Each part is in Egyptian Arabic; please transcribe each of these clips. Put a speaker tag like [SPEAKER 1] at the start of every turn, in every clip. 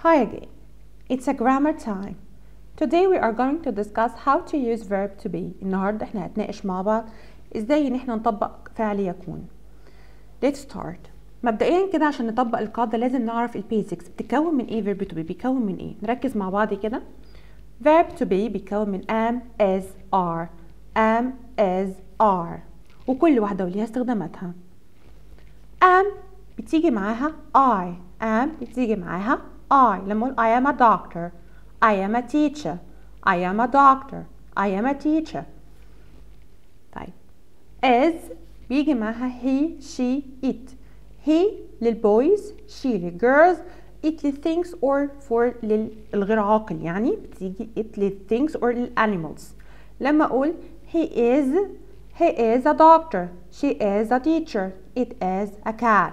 [SPEAKER 1] Hi again. It's a grammar time. Today we are going to discuss how to use verb to be. النهارده احنا هنتناقش مع بعض ازاي ان احنا نطبق فعل يكون. Let's start. مبدئيا كده عشان نطبق القاعدة لازم نعرف البيزكس بتتكون من ايه verb to be بيكون من ايه نركز مع بعض كده verb to be بيكون من am as are am as are وكل واحدة وليها استخداماتها am بتيجي معاها I am بتيجي معاها I لما اقول I am a doctor I am a teacher I am a doctor I am a teacher طيب as بيجي معاها he she it he للبويز she للجيرلز it للثينكس or for للغير عاقل يعني بتيجي it للثينكس or للانيمالز لما اقول he is he is a doctor she is a teacher it is a cat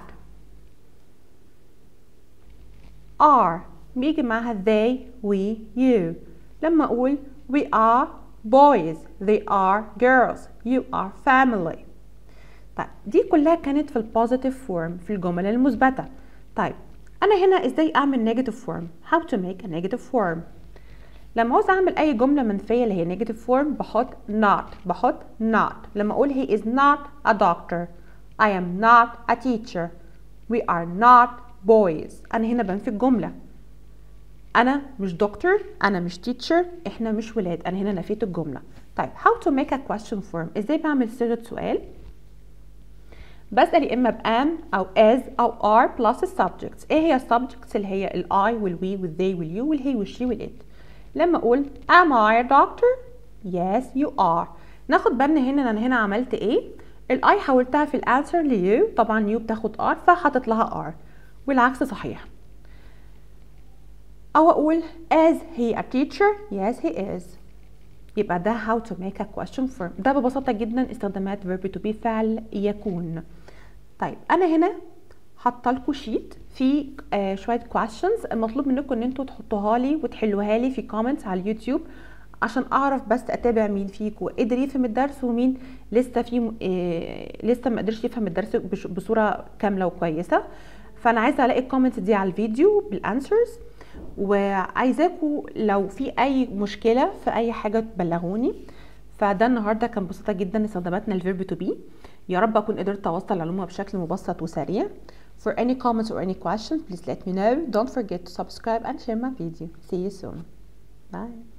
[SPEAKER 1] are بيجي معاها they we you لما اقول we are boys they are girls you are family طيب دي كلها كانت في البوزيتيف فورم في الجمل المثبتة طيب انا هنا ازاي اعمل نيجاتيف فورم how to make a negative form لما عاوز اعمل اي جملة منفية اللي هي نيجاتيف فورم بحط not بحط not لما اقول he is not a doctor I am not a teacher we are not boys انا هنا بنفي الجملة انا مش دكتور انا مش تيتشر احنا مش ولاد انا هنا نفيت الجمله طيب how to make a question form ازاي بعمل صيغه سؤال بسال يا اما بان او as او are plus subjects ايه هي subjects اللي هي ال I وال we وال they وال you وال he وال she وال it لما اقول am I a doctor yes you are ناخد بالنا هنا ان انا هنا عملت ايه ال I حولتها في الانسر ل you طبعا you بتاخد are فحطيت لها are والعكس صحيح أو أقول as he a teacher yes he is يبقى ده how to make a question form ده ببساطة جدا استخدامات verb to be فعل يكون طيب أنا هنا حاطه لكم شيت فيه آه شوية questions المطلوب منكم ان انتوا تحطوها لي وتحلوها لي في comments على اليوتيوب عشان اعرف بس اتابع مين فيكم قدر يفهم الدرس ومين لسه في آه لسه ما قدرش يفهم الدرس بصوره كامله وكويسه فانا عايزه الاقي الكومنتس دي على الفيديو بالانسرز وعايزاكم لو في اي مشكله في اي حاجه تبلغوني فده النهارده كان بسيطه جدا استخداماتنا الفيرب تو بي يا رب اكون قدرت اوصل العلومه بشكل مبسط وسريع For any comments or any questions, please let me know. Don't forget to subscribe and share my video. See you soon. Bye.